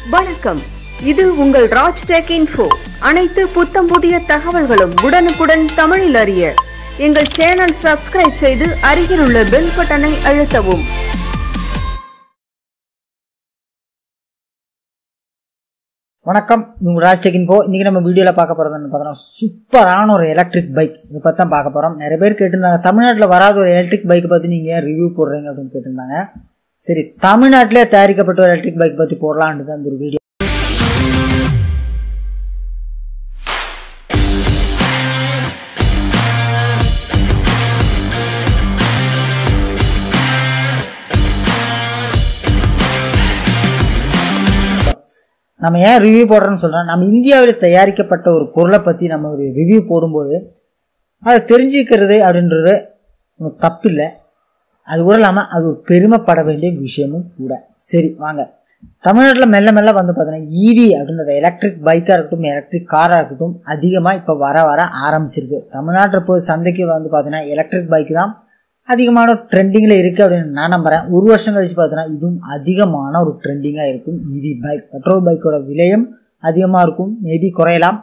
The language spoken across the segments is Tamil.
வணக்கம் இது உங்கள் ராஜ் டெக் இன்ஃபோ அனைத்து புத்தம் புதிய தகவல்களும் உடனுக்குடன் தமிழில் அறிய எங்கள் சேனல் சப்ஸ்கிரைப் செய்து அருகில் உள்ள பெல் பட்டனை அழுத்தவும் வணக்கம் உங்கள் ராஜ் டெக் இன்ஃபோ இன்றைக்கி நம்ம வீடியோவில் பார்க்க போகிறதுன்னு பார்த்தோம்னா சூப்பரான ஒரு எலக்ட்ரிக் பைக் இதை பற்றி தான் பார்க்க போகிறோம் நிறைய பேர் கேட்டிருந்தாங்க தமிழ்நாட்டில் வராத ஒரு எலக்ட்ரிக் பைக்கை பற்றி நீங்கள் ஏன் ரிவ்யூ போடுறீங்க அப்படின்னு கேட்டிருந்தாங்க சரி தமிழ்நாட்டிலே தயாரிக்கப்பட்ட ஒரு எலக்ட்ரிக் பைக் பற்றி போடலான்ட்டு தான் இந்த ஒரு வீடியோ நம்ம ஏன் ரிவ்யூ போடுறோம்னு சொல்கிறோம் நம்ம இந்தியாவில் தயாரிக்கப்பட்ட ஒரு பொருளை பற்றி நம்ம ஒரு ரிவ்யூ போடும்போது அதை தெரிஞ்சுக்கிறது அப்படின்றது ஒன்றும் தப்பில்லை அது கூட இல்லாமல் அது ஒரு பெருமைப்பட வேண்டிய விஷயமும் கூட சரி வாங்க தமிழ்நாட்டில் மெல்ல மெல்ல வந்து பார்த்தீங்கன்னா ஈவி அப்படின்றது எலக்ட்ரிக் பைக்காக இருக்கட்டும் எலக்ட்ரிக் காராக இருக்கட்டும் அதிகமாக இப்போ வர வர ஆரம்பிச்சிருக்கு தமிழ்நாட்டில் போய் சந்தைக்கு வந்து பார்த்தீங்கன்னா எலக்ட்ரிக் பைக் தான் அதிகமான ட்ரெண்டிங்கில் இருக்குது அப்படின்னு நான் நம்புகிறேன் ஒரு வருஷம் கழிச்சு பார்த்தீங்கன்னா இதுவும் அதிகமான ஒரு ட்ரெண்டிங்காக இருக்கும் இவி பைக் பெட்ரோல் பைக்கோட விலையும் அதிகமாக இருக்கும் மேபி குறையலாம்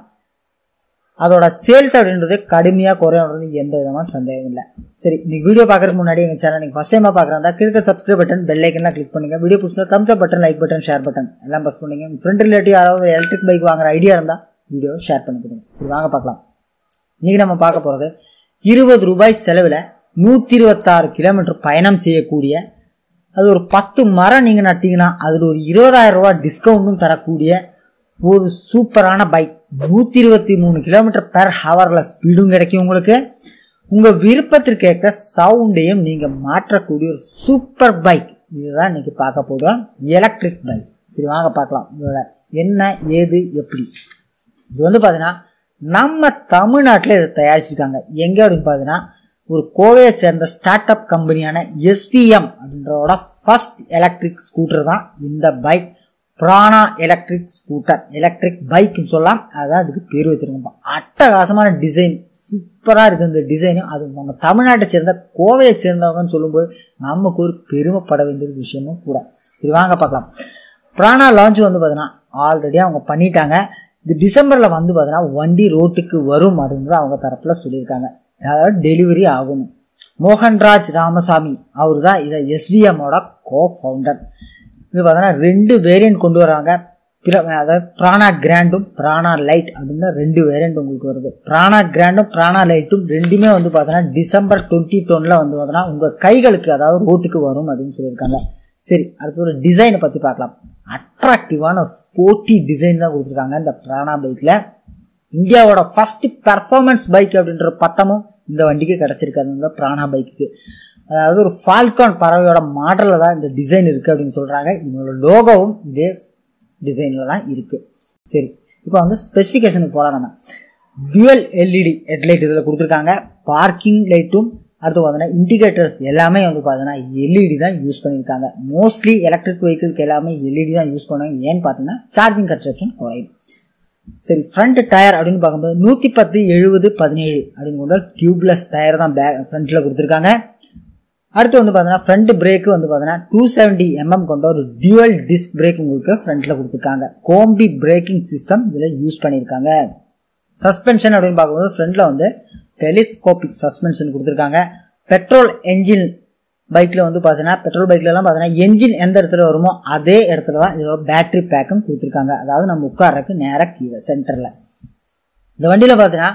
அதோட சேல்ஸ் அப்படின்றது கடுமையாக குறையன்றது எந்த விதமான சந்தேகம் இல்லை சரி இன்னைக்கு வீடியோ பார்க்கறதுக்கு முன்னாடி எங்கள் சேனல் நீங்கள் ஃபஸ்ட் டைமாக பார்க்குறதா கீழே சப்ஸ்கிரைப் பட்டன் பெல் ஐக்கன்லாம் கிளிக் பண்ணுங்க வீடியோ பிடிச்சா thumbs up button like button share button எல்லாம் பஸ் பண்ணுங்க உங்கள் ஃப்ரெண்ட் ரிலேட்டிவ் யாராவது எலக்ட்ரிக் பைக் வாங்குற ஐடியா இருந்தால் வீடியோ ஷேர் பண்ணிக்கோங்க சரி வாங்க பார்க்கலாம் இன்றைக்கி நம்ம பார்க்க போகிறது இருபது ரூபாய் செலவில் நூற்றி இருபத்தாறு கிலோமீட்டர் பயணம் செய்யக்கூடிய அது ஒரு பத்து மரம் நீங்கள் நட்டிங்கன்னா அதில் ஒரு இருபதாயிரம் ரூபாய் டிஸ்கவுண்ட்டும் தரக்கூடிய ஒரு சூப்பரான பைக் நூற்றி இருபத்தி மூணு கிலோமீட்டர் பெர் ஹவரில் ஸ்பீடும் கிடைக்கும் உங்களுக்கு உங்கள் விருப்பத்திற்கு ஏற்ற சவுண்டையும் நீங்கள் மாற்றக்கூடிய ஒரு சூப்பர் பைக் இதுதான் இன்னைக்கு பார்க்க போகிறோம் எலக்ட்ரிக் பைக் சரி வாங்க பார்க்கலாம் இதோட என்ன ஏது எப்படி இது வந்து பார்த்தீங்கன்னா நம்ம தமிழ்நாட்டில் இதை தயாரிச்சிருக்காங்க எங்கே அப்படின்னு பார்த்தீங்கன்னா ஒரு கோவையை சேர்ந்த ஸ்டார்ட் அப் கம்பெனியான எஸ்பிஎம் அப்படின்றதோட ஃபர்ஸ்ட் எலக்ட்ரிக் ஸ்கூட்டர் தான் இந்த bike Prana electric scooter electric பைக்னு சொல்லலாம் அதான் அதுக்கு பேர் வச்சிருக்கோம் அட்டகாசமான டிசைன் சூப்பராக இருக்குது இந்த டிசைனும் அது நம்ம தமிழ்நாட்டை சேர்ந்த கோவையை சேர்ந்தவங்கன்னு சொல்லும்போது நமக்கு ஒரு பெருமைப்பட வேண்டிய ஒரு விஷயமும் கூட சரி வாங்க பார்க்கலாம் பிராணா லான்ச் வந்து பார்த்தீங்கன்னா ஆல்ரெடி அவங்க பண்ணிட்டாங்க இது டிசம்பரில் வந்து பார்த்தீங்கன்னா வண்டி ரோட்டுக்கு வரும் அப்படின்றது அவங்க தரப்பில் சொல்லியிருக்காங்க அதாவது டெலிவரி ஆகணும் மோகன்ராஜ் ராமசாமி அவர் தான் இதை எஸ்விஎம்மோட கோ ஃபவுண்டர் இது பார்த்தீங்கன்னா ரெண்டு வேரியன்ட் கொண்டு வராங்க பிற அதாவது பிராணா கிராண்டும் பிராணா லைட் அப்படின்னு ரெண்டு வேரியன்ட் உங்களுக்கு வருது பிராணா கிராண்டும் பிராணா லைட்டும் ரெண்டுமே வந்து பார்த்தீங்கன்னா டிசம்பர் டுவெண்ட்டி டொன்னில் வந்து பார்த்தீங்கன்னா உங்கள் கைகளுக்கு அதாவது ரோட்டுக்கு வரும் அப்படின்னு சொல்லியிருக்காங்க சரி அடுத்து ஒரு டிசைனை பற்றி பார்க்கலாம் அட்ராக்டிவான ஸ்போர்ட்டி டிசைன் தான் கொடுத்துருக்காங்க இந்த பிராணா பைக்கில் இந்தியாவோட ஃபர்ஸ்ட் பெர்ஃபார்மன்ஸ் பைக் அப்படின்ற பட்டமும் இந்த வண்டிக்கு கிடச்சிருக்காது இந்த பிராணா பைக்குக்கு அதாவது ஒரு ஃபால்கான் பறவையோட மாடலில் தான் இந்த டிசைன் இருக்குது அப்படின்னு சொல்கிறாங்க இதோட லோகோவும் இதே டிசைனில் தான் இருக்குது சரி இப்போ வந்து ஸ்பெசிஃபிகேஷனுக்கு போகலாம் நம்ம டுவல் எல்இடி ஹெட்லைட் இதில் கொடுத்துருக்காங்க பார்க்கிங் லைட்டும் அடுத்து பார்த்தீங்கன்னா இண்டிகேட்டர்ஸ் எல்லாமே வந்து பார்த்தீங்கன்னா எல்இடி தான் யூஸ் பண்ணியிருக்காங்க மோஸ்ட்லி எலக்ட்ரிக் வெஹிக்கிள்க்கு எல்லாமே எல்இடி தான் யூஸ் பண்ணுவாங்க ஏன்னு பார்த்தீங்கன்னா சார்ஜிங் கன்சப்ஷன் குறையும் சரி ஃப்ரண்ட் டயர் அப்படின்னு பார்க்கும்போது நூற்றி பத்து எழுபது பதினேழு அப்படின்னு கொண்ட டியூப்லெஸ் டயர் தான் பேக் ஃப்ரண்ட்டில் கொடுத்துருக்காங்க அடுத்து வந்து பார்த்தீங்கன்னா ஃப்ரண்ட் பிரேக்கு வந்து பார்த்தீங்கன்னா டூ செவன்டி எம்எம் கொண்ட ஒரு டியூவல் டிஸ்க் பிரேக் உங்களுக்கு ஃப்ரண்ட்டில் கொடுத்துருக்காங்க கோம்பி பிரேக்கிங் சிஸ்டம் இதில் யூஸ் பண்ணியிருக்காங்க சஸ்பென்ஷன் அப்படின்னு பார்க்கும்போது ஃப்ரண்ட்டில் வந்து டெலிஸ்கோபிக் சஸ்பென்ஷன் கொடுத்துருக்காங்க பெட்ரோல் என்ஜின் பைக்கில் வந்து பார்த்தீங்கன்னா பெட்ரோல் பைக்லலாம் பார்த்தீங்கன்னா என்ஜின் எந்த இடத்துல வருமோ அதே இடத்துல தான் இதோட பேட்டரி பேக்கும் கொடுத்துருக்காங்க அதாவது நம்ம உட்காரக்கு நேராக கீழே சென்டரில் இந்த வண்டியில் பார்த்தீங்கன்னா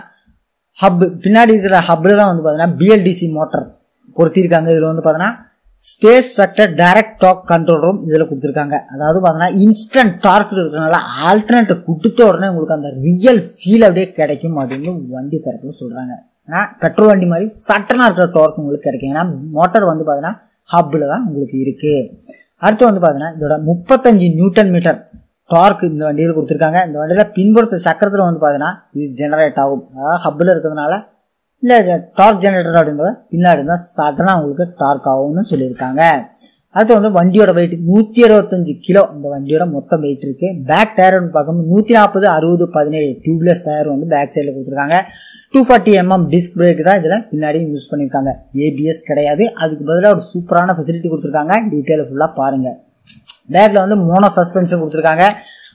ஹப் பின்னாடி இருக்கிற ஹப்பில் தான் வந்து பார்த்தீங்கன்னா பிஎல்டிசி மோட்டர் பொருத்திருக்காங்க இதில் வந்து பார்த்தீங்கன்னா space factor direct dock control room இதில் கொடுத்துருக்காங்க அதாவது பார்த்தீங்கன்னா இன்ஸ்டன்ட் டார்க் இருக்கிறனால ஆல்டர்னேட் கொடுத்த உடனே உங்களுக்கு அந்த ரியல் ஃபீல் அப்படியே கிடைக்கும் அப்படின்னு வண்டி தரப்பில் சொல்கிறாங்க ஏன்னா பெட்ரோல் வண்டி மாதிரி சட்டனாக இருக்கிற டார்க் உங்களுக்கு கிடைக்கும் ஏன்னா மோட்டார் வந்து பார்த்தீங்கன்னா ஹப்பில் தான் உங்களுக்கு இருக்குது அடுத்து வந்து பார்த்தீங்கன்னா இதோட முப்பத்தஞ்சு நியூட்டன் மீட்டர் டார்க் இந்த வண்டியில் கொடுத்துருக்காங்க இந்த வண்டியில் பின்புறத்து சக்கரத்தில் வந்து பார்த்தீங்கன்னா இது ஜெனரேட் ஆகும் அதாவது ஹப்பில் இருக்கிறதுனால இல்லை டார்க் ஜெனரேட்டர் அப்படின்றத பின்னாடி தான் சடனாக உங்களுக்கு டார்க் ஆகும்னு சொல்லியிருக்காங்க அடுத்து வந்து வண்டியோட வெயிட் நூற்றி அறுபத்தஞ்சு கிலோ இந்த வண்டியோட மொத்தம் வெயிட் இருக்கு பேக் டயர் பார்க்கும்போது நூற்றி நாற்பது அறுபது பதினேழு டியூப்லெஸ் டயர் வந்து பேக் சைடில் கொடுத்துருக்காங்க two forty mm disc brake தான் இதில் பின்னாடி யூஸ் பண்ணியிருக்காங்க ஏபிஎஸ் கிடையாது அதுக்கு பதிலாக ஒரு சூப்பரான ஃபெசிலிட்டி கொடுத்துருக்காங்க டீட்டெயில் ஃபுல்லாக பாருங்கள் பேக்கில் வந்து மோனோ சஸ்பென்ஷன் கொடுத்துருக்காங்க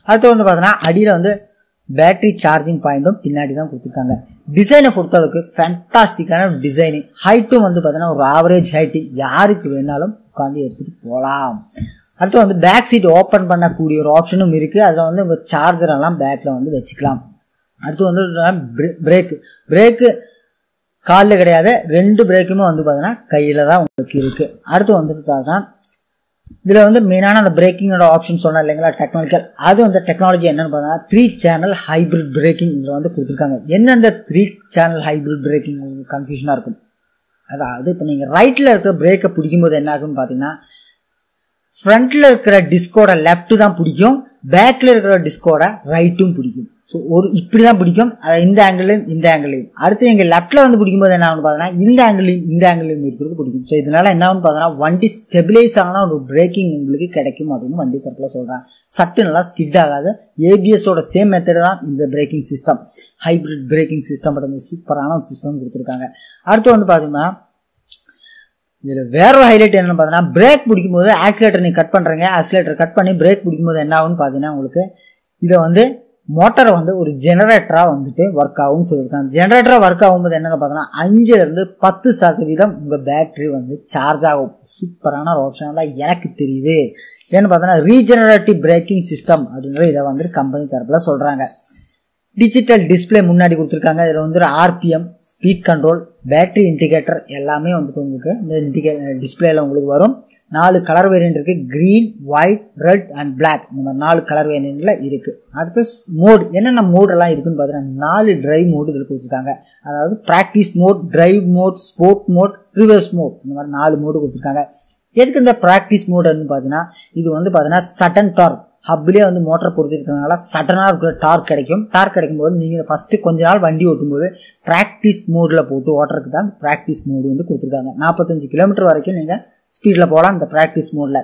அடுத்து வந்து பார்த்தீங்கன்னா அடியில் வந்து பேட்டரி சார்ஜிங் பாயிண்ட்டும் பின்னாடி தான் கொடுத்துருக்காங்க டிசைனை பொறுத்தளவுக்கு ஃபேண்டாஸ்டிக்கான டிசைனிங் ஹைட்டும் வந்து பார்த்தீங்கன்னா ஒரு ஆவரேஜ் ஹைட்டு யாருக்கு வேணாலும் உட்காந்து எடுத்துகிட்டு போகலாம் அடுத்து வந்து பேக் சீட் ஓப்பன் பண்ணக்கூடிய ஒரு ஆப்ஷனும் இருக்குது அதில் வந்து உங்கள் சார்ஜர் எல்லாம் பேக்கில் வந்து வச்சுக்கலாம் அடுத்து வந்து பிரேக்கு பிரேக்கு காலில் கிடையாது ரெண்டு பிரேக்குமே வந்து பார்த்தீங்கன்னா கையில் தான் உங்களுக்கு இருக்குது அடுத்து வந்துட்டு பார்த்தீங்கன்னா இதில் வந்து மெயினான அந்த பிரேக்கிங்கோட ஆப்ஷன் சொன்னேன் இல்லைங்களா டெக்னாலஜிக்கல் அது வந்து டெக்னாலஜி என்னன்னு பார்த்தீங்கன்னா த்ரீ சேனல் ஹைபிரிட் பிரேக்கிங் இதில் வந்து கொடுத்துருக்காங்க என்னெந்த த்ரீ சேனல் ஹைபிரிட் பிரேக்கிங் உங்களுக்கு கன்ஃபியூஷனாக இருக்கும் அதாவது இப்போ நீங்கள் ரைட்டில் இருக்கிற பிரேக்கை பிடிக்கும்போது என்ன ஆகும்னு பார்த்தீங்கன்னா ஃப்ரண்ட்டில் இருக்கிற டிஸ்கோட லெஃப்ட் தான் பிடிக்கும் பேக்கில் இருக்கிற டிஸ்கோட ரைட்டும் பிடிக்கும் ஸோ ஒரு இப்படி தான் பிடிக்கும் அது இந்த ஆங்கிளையும் இந்த ஆங்கிளையும் அடுத்து எங்கள் லெஃப்ட்டில் வந்து பிடிக்கும்போது என்ன ஆகும்னு பார்த்தீங்கன்னா இந்த ஆங்கிளையும் இந்த ஆங்கிளையும் இருக்கிறது பிடிக்கும் ஸோ இதனால என்ன ஆகும்னு பார்த்தீங்கன்னா வண்டி ஸ்டெபிலைஸ் ஆகினா ஒரு பிரேக்கிங் உங்களுக்கு கிடைக்கும் அப்படின்னு வண்டி தரப்பில் சொல்கிறேன் சட்டு நல்லா ஸ்கிட் ஆகாது ஏபிஎஸோட சேம் மெத்தட் தான் இந்த braking system hybrid braking system சூப்பரான ஒரு சிஸ்டம் கொடுத்துருக்காங்க அடுத்து வந்து பார்த்தீங்கன்னா இதில் வேற ஒரு ஹைலைட் என்னன்னு பார்த்தீங்கன்னா பிரேக் பிடிக்கும்போது ஆக்சிலேட்டர் நீங்கள் கட் பண்ணுறீங்க ஆக்சிலேட்டர் கட் பண்ணி பிரேக் பிடிக்கும்போது என்ன ஆகும்னு பார்த்தீங்கன்னா உங்களுக்கு இதை வந்து மோட்டாரை வந்து ஒரு ஜெனரேட்டராக வந்துட்டு ஒர்க் ஆகும்னு சொல்லியிருக்காங்க ஜெனரேட்டராக ஒர்க் ஆகும்போது என்னென்னு பார்த்தோன்னா அஞ்சுலேருந்து பத்து சதவீதம் உங்கள் பேட்ரி வந்து சார்ஜ் ஆகும் சூப்பரான ஒரு ஆப்ஷன் தான் எனக்கு தெரியுது ஏன்னு பார்த்தோன்னா ரீஜெனரேட்டிவ் பிரேக்கிங் சிஸ்டம் அப்படின்ற இதை வந்து கம்பெனி தரப்பில் சொல்கிறாங்க டிஜிட்டல் டிஸ்பிளே முன்னாடி கொடுத்துருக்காங்க இதில் வந்து RPM speed control battery indicator எல்லாமே வந்துட்டு உங்களுக்கு இந்த இண்டிகே டிஸ்பிளேல உங்களுக்கு வரும் நாலு கலர் வேரியன்ட் இருக்கு green white red and black இந்த மாதிரி நாலு கலர் வேரியன்ட்ல இருக்கு அடுத்து மோட் என்னென்ன மோடெல்லாம் இருக்குன்னு பார்த்தீங்கன்னா நாலு டிரைவ் மோடு இதில் கொடுத்துருக்காங்க அதாவது practice mode drive mode sport mode reverse mode இந்த மாதிரி நாலு மோடு கொடுத்துருக்காங்க எதுக்கு இந்த ப்ராக்டிஸ் மோடுன்னு பார்த்தீங்கன்னா இது வந்து பார்த்தீங்கன்னா சட்டன் டார்க் ஹப்லேயே வந்து மோட்டர் பொறுத்திருக்கிறதுனால சடனாக இருக்கிற டார்க் கிடைக்கும் டார்க் கிடைக்கும் போது நீங்கள் ஃபஸ்ட்டு கொஞ்ச நாள் வண்டி ஓட்டும்போது ப்ராக்டிஸ் மோடில் போட்டு ஓட்டுறதுக்கு தான் ப்ராக்டிஸ் மோடு வந்து கொடுத்துருக்காங்க நாற்பத்தஞ்சு கிலோமீட்டர் வரைக்கும் நீங்கள் ஸ்பீடில் போகலாம் இந்த ப்ராக்டிஸ் மோடில்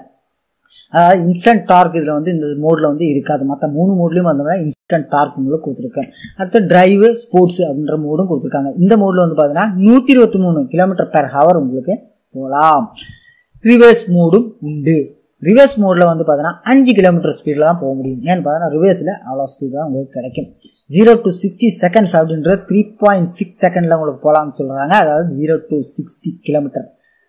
அதாவது இன்ஸ்டன்ட் டார்க் இதில் வந்து இந்த மோடில் வந்து இருக்காது மற்ற மூணு மோட்லையும் வந்தோம்னா இன்ஸ்டன்ட் டார்க் மூலம் கொடுத்துருக்கேன் அடுத்து டிரைவ் ஸ்போர்ட்ஸ் அப்படின்ற மோடும் கொடுத்துருக்காங்க இந்த மோடில் வந்து பார்த்தீங்கன்னா நூற்றி இருபத்தி மூணு கிலோமீட்டர் பெர் ஹவர் உங்களுக்கு போகலாம் ரிவர்ஸ் மோடும் உண்டு ரிவர்ஸ் மோடில் வந்து பார்த்தீங்கன்னா அஞ்சு கிலோமீட்டர் ஸ்பீடில் தான் போக முடியும் ஏன்னு பார்த்தீங்கன்னா ரிவர்ஸில் அவ்வளோ ஸ்பீட் தான் உங்களுக்கு கிடைக்கும் ஜீரோ டு சிக்ஸ்டி செகண்ட்ஸ் அப்படின்ற த்ரீ பாயிண்ட் சிக்ஸ் செகண்டில் உங்களுக்கு போகலாம்னு சொல்கிறாங்க அதாவது ஜீரோ டு சிக்ஸ்டி கிலோமீட்டர்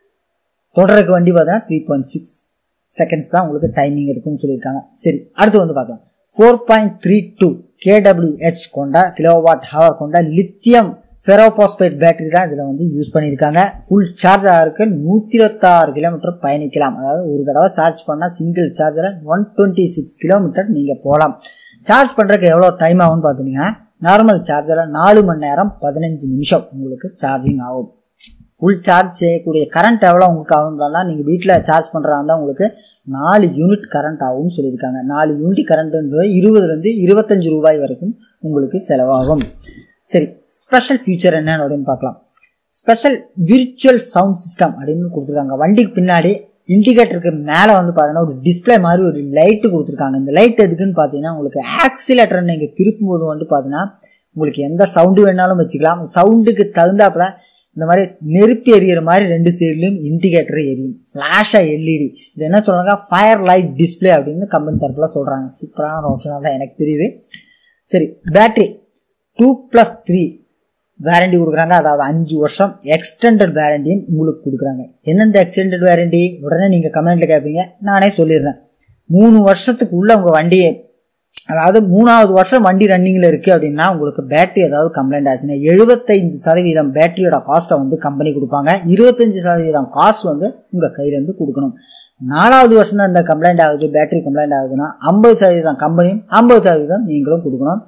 தொடருக்கு வண்டி பார்த்தீங்கன்னா த்ரீ பாயிண்ட் சிக்ஸ் செகண்ட்ஸ் தான் உங்களுக்கு டைமிங் இருக்குன்னு சொல்லியிருக்காங்க சரி அடுத்து வந்து பார்க்கலாம் four point three two KWH கொண்ட கிலோவாட் ஹவர் கொண்ட லித்தியம் ஃபெரோபாஸ்பேட் பேட்டரி தான் இதில் வந்து யூஸ் பண்ணியிருக்காங்க ஃபுல் சார்ஜ் ஆகிறதுக்கு நூற்றி இருபத்தாறு கிலோமீட்டர் பயணிக்கலாம் அதாவது ஒரு தடவை சார்ஜ் பண்ணால் சிங்கிள் சார்ஜில் ஒன் டுவெண்ட்டி சிக்ஸ் கிலோமீட்டர் நீங்கள் போகலாம் சார்ஜ் பண்ணுறதுக்கு எவ்வளோ டைம் ஆகும்னு பார்த்தீங்கன்னா நார்மல் சார்ஜரில் நாலு மணி நேரம் பதினஞ்சு நிமிஷம் உங்களுக்கு சார்ஜிங் ஆகும் ஃபுல் சார்ஜ் செய்யக்கூடிய கரண்ட் எவ்வளோ உங்களுக்கு ஆகும்னா நீங்கள் வீட்டில் சார்ஜ் பண்ணுறதா இருந்தால் உங்களுக்கு நாலு யூனிட் கரண்ட் ஆகும்னு சொல்லியிருக்காங்க நாலு யூனிட் கரண்ட்ன்றது இருபதுலேருந்து இருபத்தஞ்சு ரூபாய் வரைக்கும் உங்களுக்கு செலவாகும் சரி ஸ்பெஷல் ஃபியூச்சர் என்னன்னு அப்படின்னு பார்க்கலாம் ஸ்பெஷல் விர்ச்சுவல் சவுண்ட் சிஸ்டம் அப்படின்னு கொடுத்துருக்காங்க வண்டிக்கு பின்னாடி இண்டிகேட்டருக்கு மேலே வந்து பார்த்தீங்கன்னா ஒரு டிஸ்பிளே மாதிரி ஒரு லைட்டு கொடுத்துருக்காங்க இந்த லைட் எதுக்குன்னு பார்த்தீங்கன்னா உங்களுக்கு ஆக்சிலேட்டர் நீங்கள் திருப்பும்போது வந்து பார்த்தீங்கன்னா உங்களுக்கு எந்த சவுண்டு வேணாலும் வச்சுக்கலாம் சவுண்டுக்கு தகுந்தாப்புல இந்த மாதிரி நெருப்பு எரியிற மாதிரி ரெண்டு சைட்லையும் இண்டிகேட்டர் எரியும் ஃப்ளாஷாக எல்இடி இது என்ன சொல்கிறாங்க ஃபயர் லைட் டிஸ்பிளே அப்படின்னு கம்பெனி தரப்பில் சொல்கிறாங்க சூப்பரான ஆப்ஷனாக தான் எனக்கு தெரியுது சரி battery two plus three warranty கொடுக்குறாங்க அதாவது அஞ்சு வருஷம் எக்ஸ்டெண்டட் வேரண்டியும் உங்களுக்கு கொடுக்குறாங்க என்னெந்த எக்ஸ்டெண்டட் வேரண்டி உடனே நீங்கள் கமெண்ட்டில் கேட்பீங்க நானே சொல்லிடுறேன் மூணு வருஷத்துக்கு உள்ள உங்கள் வண்டியை அதாவது மூணாவது வருஷம் வண்டி ரன்னிங்கில் இருக்குது அப்படின்னா உங்களுக்கு பேட்டரி ஏதாவது கம்ப்ளைண்ட் ஆச்சுன்னா எழுபத்தைந்து சதவீதம் பேட்டரியோட காஸ்ட்டை வந்து கம்பெனி கொடுப்பாங்க இருபத்தஞ்சு சதவீதம் காஸ்ட் வந்து உங்கள் கையிலேருந்து கொடுக்கணும் நாலாவது வருஷம் தான் இந்த கம்ப்ளைண்ட் ஆகுது பேட்டரி கம்ப்ளைண்ட் ஆகுதுன்னா ஐம்பது சதவீதம் கம்பெனியும் ஐம்பது சதவீதம் நீங்களும் கொடுக்கணும்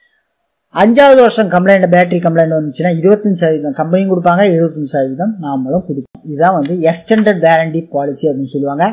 அஞ்சாவது வருஷம் கம்ப்ளைண்ட் பேட்டரி கம்ப்ளைண்ட் வந்துச்சுன்னா இருபத்தஞ்சு சதவீதம் கம்பெனியும் கொடுப்பாங்க எழுபத்தஞ்சு சதவீதம் நாமளும் கொடுப்போம் இதுதான் வந்து எக்ஸ்டெண்டட் வேரண்டி பாலிசி அப்படின்னு சொல்லுவாங்க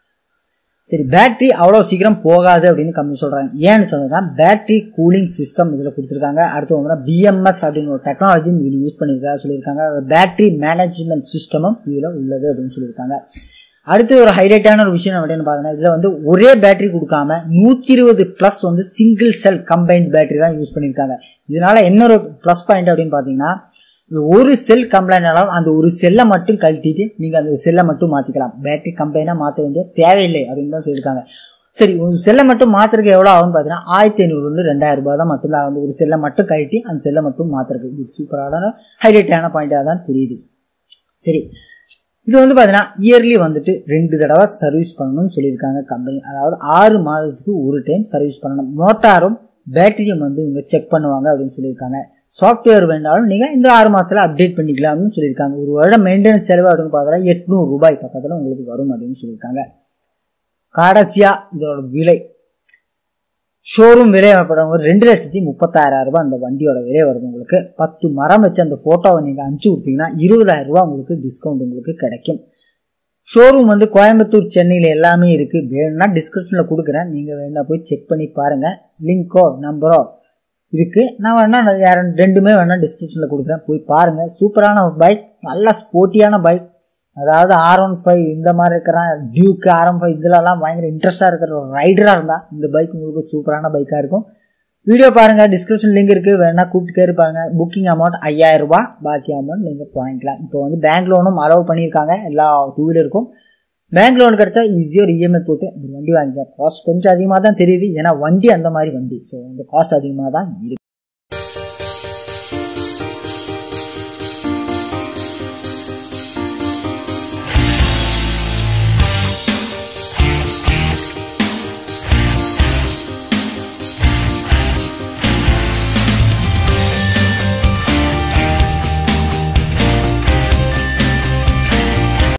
சரி பேட்டரி அவ்வளோ சீக்கிரம் போகாது அப்படின்னு கம்பெனி சொல்கிறாங்க ஏன்னு சொன்னதுன்னா பேட்டரி கூலிங் சிஸ்டம் இதில் கொடுத்துருக்காங்க அடுத்து வந்து பிஎம்எஸ் அப்படின்னு ஒரு டெக்னாலஜி இதில் யூஸ் பண்ணியிருக்காங்க சொல்லியிருக்காங்க பேட்டரி மேனேஜ்மெண்ட் சிஸ்டமும் இதில் உள்ளது அப்படின்னு சொல்லியிருக்காங்க அடுத்து ஒரு ஹைலைட்டான ஒரு விஷயம் அப்படின்னு பார்த்தீங்கன்னா இதில் வந்து ஒரே பேட்டரி கொடுக்காம நூற்றி இருபது ப்ளஸ் வந்து சிங்கிள் செல் கம்பைன்ட் பேட்டரி தான் யூஸ் பண்ணியிருக்காங்க இதனால இன்னொரு ப்ளஸ் பாயிண்ட் அப்படின்னு பார்த்தீங்கன்னா ஒரு செல் கம்ப்ளைண்ட் ஆனாலும் அந்த ஒரு செல்லை மட்டும் கழட்டிட்டு நீங்கள் அந்த செல்லை மட்டும் மாற்றிக்கலாம் பேட்டரி கம்பெனியாக மாற்ற வேண்டிய தேவையில்லை அப்படின்னு தான் சொல்லியிருக்காங்க சரி ஒரு செல்லை மட்டும் மாத்துறதுக்கு எவ்வளோ ஆகும்னு பார்த்தீங்கன்னா ஆயிரத்தி ஐநூறுலேருந்து ரெண்டாயிரம் ரூபாய் தான் மட்டும்தான் ஆகும் ஒரு செல்லை மட்டும் கழட்டி அந்த செல்லை மட்டும் மாத்துறதுக்கு இது சூப்பரான ஹைலைட்டான பாயிண்டாக தான் தெரியுது சரி இது வந்து பார்த்தீங்கன்னா இயர்லி வந்துட்டு ரெண்டு தடவை சர்வீஸ் பண்ணணும்னு சொல்லியிருக்காங்க கம்பெனி அதாவது ஆறு மாதத்துக்கு ஒரு டைம் சர்வீஸ் பண்ணணும் மோட்டாரும் பேட்டரியும் வந்து இவங்க செக் பண்ணுவாங்க அப்படின்னு சொல்லியிருக்காங்க சாஃப்ட்வேர் வேணாலும் நீங்கள் இந்த ஆறு மாதத்தில் அப்டேட் பண்ணிக்கலாம் அப்படின்னு சொல்லியிருக்காங்க ஒரு வருடம் மெயின்டெனன்ஸ் செலவு அப்படின்னு பார்த்தா எட்நூறு ரூபாய் பக்கத்தில் உங்களுக்கு வரும் அப்படின்னு சொல்லியிருக்காங்க கடைசியாக இதோட விலை ஷோரூம் விலை படுறவங்க ரெண்டு லட்சத்தி முப்பத்தாயிரம் ரூபாய் அந்த வண்டியோட விலை வருது உங்களுக்கு பத்து மரம் வச்சு அந்த ஃபோட்டோவை நீங்கள் அனுப்பிச்சு கொடுத்தீங்கன்னா இருபதாயிரம் ரூபாய் உங்களுக்கு டிஸ்கவுண்ட் உங்களுக்கு கிடைக்கும் ஷோரூம் வந்து கோயம்புத்தூர் சென்னையில் எல்லாமே இருக்குது வேணும்னா டிஸ்கிரிப்ஷனில் கொடுக்குறேன் நீங்கள் வேணா போய் செக் பண்ணி பாருங்கள் லிங்கோ நம்பரோ இருக்குது நான் வேணா யார் ரெண்டுமே வேணா டிஸ்கிரிப்ஷனில் கொடுக்குறேன் போய் பாருங்கள் சூப்பரான ஒரு பைக் நல்ல ஸ்போர்ட்டியான பைக் அதாவது ஆர் ஒன் ஃபைவ் இந்த மாதிரி இருக்கிற டியூக்கு ஆர் ஒன் ஃபைவ் இதுலலாம் பயங்கர இன்ட்ரெஸ்ட்டாக இருக்கிற ஒரு ரைடராக இருந்தால் இந்த பைக் உங்களுக்கு சூப்பரான பைக்காக இருக்கும் வீடியோ பாருங்கள் டிஸ்கிரிப்ஷன் லிங்க் இருக்குது வேணா கூப்பிட்டு கேட்டு பாருங்க புக்கிங் அமௌண்ட் ஐயாயிரம் ரூபாய் பாக்கி அமௌண்ட் நீங்கள் வாங்கிக்கலாம் இப்போ வந்து பேங்க் லோனும் அலோவ் பண்ணியிருக்காங்க எல்லா டூ வீலருக்கும் பேங்க் லோன் கிடைச்சா ஈஸியாக ஒரு இஎம்ஐ போட்டு ஒரு வண்டி வாங்கிக்கலாம் காஸ்ட் கொஞ்சம் அதிகமாக தான் தெரியுது ஏன்னா வண்டி அந்த மாதிரி வண்டி ஸோ அந்த காஸ்ட் அதிகமாக தான் இருக்கு